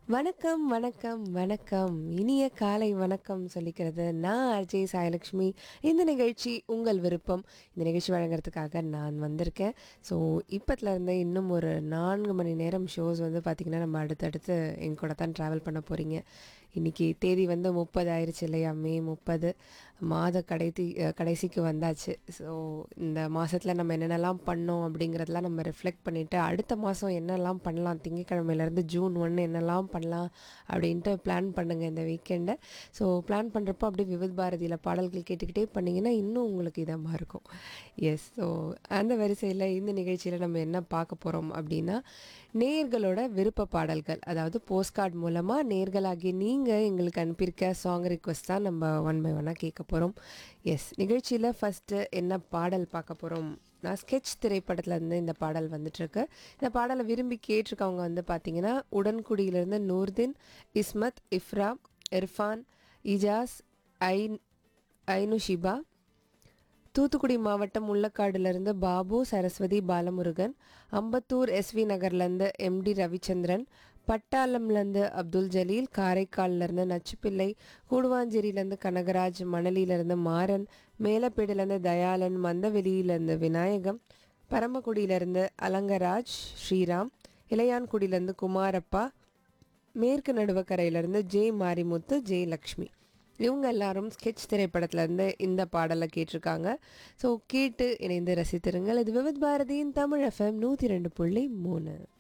வணக்கம் வணக்கம் வணக்கம் இனிய காலை வணக்கம் சொல்லிக்கிறது நான் அஜய் சாயலக்ஷ்மி இந்த நிகழ்ச்சி உங்கள் விருப்பம் இந்த நிகழ்ச்சி வழங்குறதுக்காக நான் வந்திருக்கேன் ஸோ இப்போத்துலேருந்து இன்னும் ஒரு நான்கு மணி நேரம் ஷோஸ் வந்து பார்த்திங்கன்னா நம்ம அடுத்தடுத்து எங்க கூட தான் ட்ராவல் பண்ண போகிறீங்க இன்றைக்கி தேதி வந்து முப்பது ஆயிடுச்சு இல்லையா மே முப்பது மாத கடைசி கடைசிக்கு வந்தாச்சு ஸோ இந்த மாதத்தில் நம்ம என்னென்னலாம் பண்ணோம் அப்படிங்கிறதெல்லாம் நம்ம ரிஃப்ளெக்ட் பண்ணிவிட்டு அடுத்த மாதம் என்னெல்லாம் பண்ணலாம் திங்கக்கிழமையிலேருந்து ஜூன் ஒன்று என்னெல்லாம் பண்ணலாம் அப்படின்ட்டு பிளான் பண்ணுங்கள் இந்த வீக்கெண்டை ஸோ பிளான் பண்ணுறப்போ அப்படியே விவித் பாரதியில் பாடல்கள் கேட்டுக்கிட்டே பண்ணிங்கன்னா இன்னும் உங்களுக்கு இதமாக இருக்கும் எஸ் ஸோ அந்த வரிசையில் இந்த நிகழ்ச்சியில் நம்ம என்ன பார்க்க போகிறோம் அப்படின்னா நேர்களோட விருப்ப பாடல்கள் அதாவது போஸ்ட் கார்டு மூலமாக நேர்களாகி நீங்கள் எங்களுக்கு அனுப்பியிருக்க சாங் ரிக்வஸ்ட் தான் நம்ம ஒன் பை ஒன்னாக கேட்க போகிறோம் எஸ் நிகழ்ச்சியில் ஃபஸ்ட்டு என்ன பாடல் பார்க்க போகிறோம் நான் ஸ்கெட்ச் திரைப்படத்துல இருந்து இந்த பாடல் வந்துட்டுருக்கு இந்த பாடலை விரும்பி கேட்டிருக்கவங்க வந்து பார்த்தீங்கன்னா உடன்குடியிலேருந்து நூர்தின் இஸ்மத் இஃப்ரா இர்ஃபான் இஜாஸ் ஐன் ஐனுஷிபா தூத்துக்குடி மாவட்டம் முள்ளக்காடுலேருந்து பாபு சரஸ்வதி பாலமுருகன் அம்பத்தூர் எஸ்வி நகர்லேருந்து எம்டி ரவிச்சந்திரன் பட்டாளம்லேருந்து அப்துல் ஜலீல் காரைக்கால்லேருந்து நச்சுப்பிள்ளை கூடுவாஞ்சேரியிலேருந்து கனகராஜ் மணலியிலேருந்து மாறன் மேலப்பேடிலேருந்து தயாளன் மந்தவெளியிலேருந்து விநாயகம் பரமக்குடியிலேருந்து அலங்கராஜ் ஸ்ரீராம் இளையான்குடியிலேருந்து குமாரப்பா மேற்கு நடுவக்கரையிலேருந்து ஜெய் மாரிமுத்து ஜெய் லக்ஷ்மி இவங்க எல்லாரும் ஸ்கெட்ச் திரைப்படத்துலேருந்து இந்த பாடலை கேட்டிருக்காங்க ஸோ கேட்டு இணைந்து ரசித்திருங்கள் இது விவித் பாரதியின் தமிழ் எஃப்எம் நூற்றி ரெண்டு புள்ளி மூணு